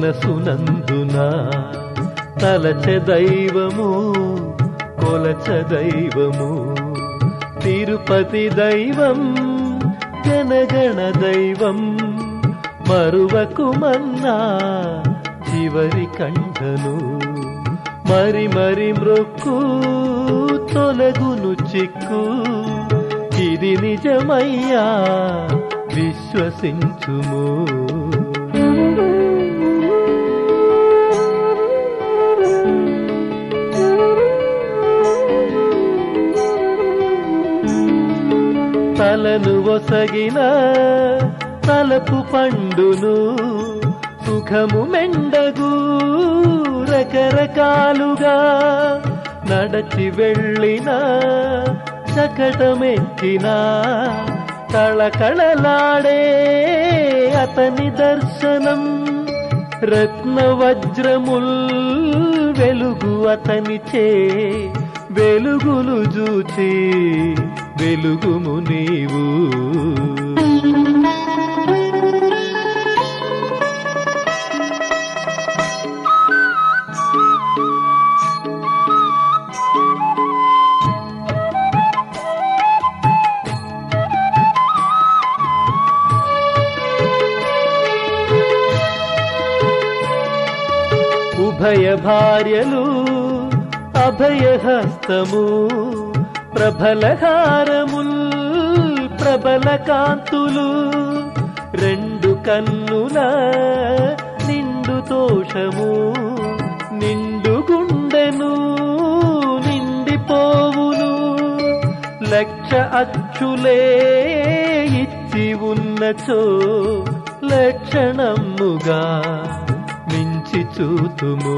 మనసునందున తలచె దైవము కొలచ దైవము తిరుపతి దైవం జనగణ దైవం మరువకు మన్నా చివరి కంఠను మరి మరి మృక్కు తొలగును చిక్కు ఇది నిజమయ్యా విశ్వసించుము తలను ఒసగిన తలపు పండును సుఖము మెండగు రకరకాలుగా నడచి వెళ్ళిన చకటమెక్కిన కళకళలాడే అతని దర్శనం రత్న వజ్రముల్ వెలుగు అతనిచే వెలుగులు చూచి వెలుగుము నీవు ఉభయ భార్యలు అభయహస్తము ప్రబలహారముల్ ప్రబల కాంతులు రెండు కన్నుల నిండు తోషము నిండు గుండెను నిండిపోవును లక్ష అచ్చులే ఇచ్చి ఉన్నచో లక్షణముగా మించి చూతుము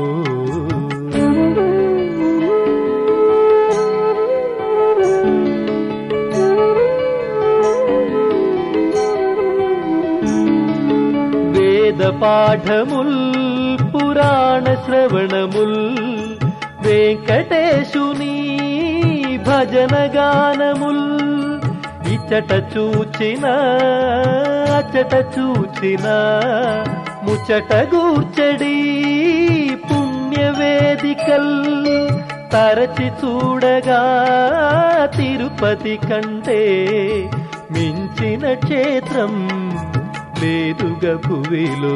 వేద పాఠముల్ పురాణ శ్రవణముల్ వెంకటేశుని భజన గానముల్ ఇచ్చట చూచిన అచ్చట చూచిన ముచ్చట గూర్చడి పుణ్య వేదికల్ తరచి చూడగా తిరుపతి కంటే మించిన క్షేత్రం లేదుగ భువిలో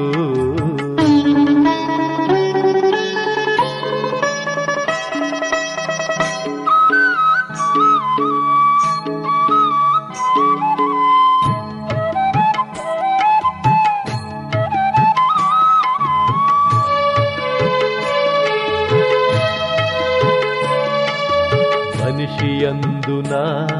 మనిషి అందున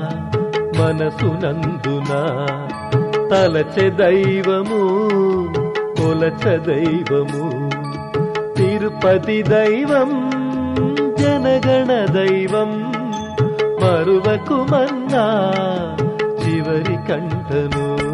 మనసునందున తలచె దైవము కొలచ దైవము తిరుపతి దైవం జనగణ దైవం మరువకు మన్నా చివరి కంఠను